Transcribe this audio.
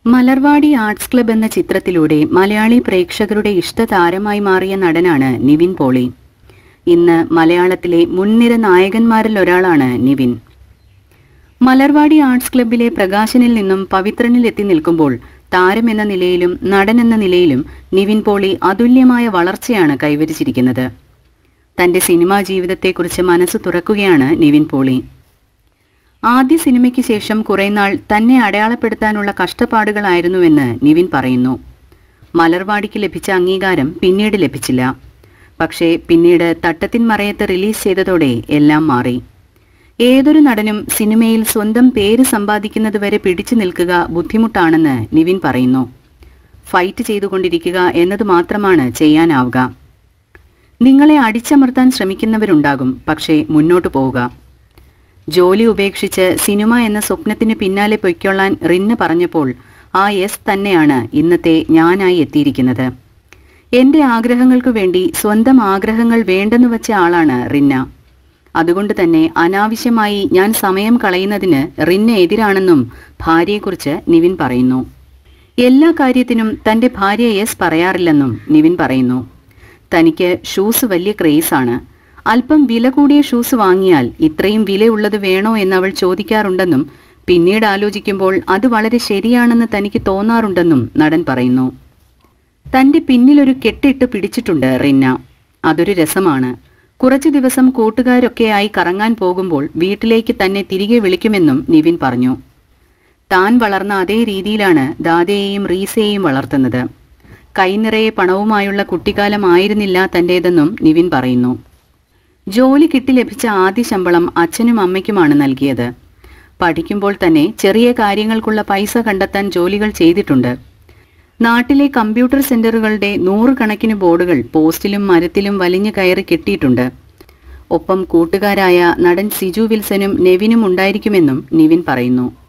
Malarvadi arts club എന്ന ചിത്രത്തിലൂടെ മലയാളി പ്രേക്ഷകരുടെ ഇഷ്ടതാരമായി മാറിയ നടനാണ് നിവിൻ പോളി ഇന്ന് മലയാളത്തിലെ മുൻനിര നായകന്മാരിൽ ഒരാളാണ് നിവിൻ മലർവാടി ആർട്സ് ക്ലബിലെ പ്രകാശനിൽ നിന്നും പവിത്രനിൽ എത്തി നിൽക്കുമ്പോൾ താരം എന്ന നിലയിലും നടൻ എന്ന നിലയിലും നിവിൻ പോളി അതുല്യമായ വളർച്ചയാണ് കൈവരിച്ചിരിക്കുന്നത് തന്റെ സിനിമാ ജീവിതത്തെക്കുറിച്ച് മനസ്സ് തുറക്കുകയാണ് നിവിൻ പോളി ആദ്യ സിനിമയ്ക്ക് ശേഷം കുറേനാൾ തന്നെ അടയാളപ്പെടുത്താനുള്ള കഷ്ടപ്പാടുകളായിരുന്നുവെന്ന് നിവിൻ പറയുന്നു മലർവാടിക്ക് ലഭിച്ച അംഗീകാരം പിന്നീട് ലഭിച്ചില്ല പക്ഷേ പിന്നീട് തട്ടത്തിൻ മറയത്ത് റിലീസ് ചെയ്തതോടെ എല്ലാം മാറി ഏതൊരു നടനും സിനിമയിൽ സ്വന്തം പേര് സമ്പാദിക്കുന്നതുവരെ പിടിച്ചു നിൽക്കുക ബുദ്ധിമുട്ടാണെന്ന് നിവിൻ പറയുന്നു ഫൈറ്റ് ചെയ്തുകൊണ്ടിരിക്കുക എന്നത് മാത്രമാണ് ചെയ്യാനാവുക നിങ്ങളെ അടിച്ചമർത്താൻ ശ്രമിക്കുന്നവരുണ്ടാകും പക്ഷേ മുന്നോട്ടു പോവുക ജോലി ഉപേക്ഷിച്ച് സിനിമ എന്ന സ്വപ്നത്തിന് പിന്നാലെ പൊയ്ക്കൊള്ളാൻ റിന്ന് പറഞ്ഞപ്പോൾ ആ യെസ് തന്നെയാണ് ഇന്നത്തെ ഞാനായി എത്തിയിരിക്കുന്നത് എന്റെ ആഗ്രഹങ്ങൾക്കു വേണ്ടി സ്വന്തം ആഗ്രഹങ്ങൾ വേണ്ടെന്ന് വെച്ച ആളാണ് റിന്ന അതുകൊണ്ട് തന്നെ അനാവശ്യമായി ഞാൻ സമയം കളയുന്നതിന് റിന്ന എതിരാണെന്നും ഭാര്യയെക്കുറിച്ച് നിവിൻ പറയുന്നു എല്ലാ കാര്യത്തിനും തന്റെ ഭാര്യ യെസ് പറയാറില്ലെന്നും നിവിൻ പറയുന്നു തനിക്ക് ഷൂസ് വലിയ ക്രേസാണ് അല്പം വില കൂടിയ ഷൂസ് വാങ്ങിയാൽ ഇത്രയും വിലയുള്ളത് വേണോ എന്ന് അവൾ ചോദിക്കാറുണ്ടെന്നും പിന്നീട് ആലോചിക്കുമ്പോൾ അത് വളരെ ശരിയാണെന്ന് തനിക്ക് തോന്നാറുണ്ടെന്നും നടൻ പറയുന്നു തന്റെ പിന്നിലൊരു കെട്ടിട്ട് പിടിച്ചിട്ടുണ്ട് റിന്ന അതൊരു രസമാണ് കുറച്ചു ദിവസം കൂട്ടുകാരൊക്കെയായി കറങ്ങാൻ പോകുമ്പോൾ വീട്ടിലേക്ക് തന്നെ തിരികെ വിളിക്കുമെന്നും നിവിൻ പറഞ്ഞു താൻ വളർന്ന അതേ രീതിയിലാണ് ദാദയെയും റീസയെയും വളർത്തുന്നത് കൈനിറയെ പണവുമായുള്ള കുട്ടിക്കാലമായിരുന്നില്ല തന്റേതെന്നും നിവിൻ പറയുന്നു ജോലി കിട്ടി ലഭിച്ച ആദ്യ ശമ്പളം അച്ഛനും അമ്മയ്ക്കുമാണ് നൽകിയത് പഠിക്കുമ്പോൾ തന്നെ ചെറിയ കാര്യങ്ങൾക്കുള്ള പൈസ കണ്ടെത്താൻ ജോലികൾ ചെയ്തിട്ടുണ്ട് നാട്ടിലെ കമ്പ്യൂട്ടർ സെന്ററുകളുടെ നൂറുകണക്കിന് ബോർഡുകൾ പോസ്റ്റിലും മരത്തിലും വലിഞ്ഞു കയറി കെട്ടിയിട്ടുണ്ട് ഒപ്പം കൂട്ടുകാരായ നടൻ സിജു വിൽസനും നെവിനും ഉണ്ടായിരിക്കുമെന്നും നിവിൻ പറയുന്നു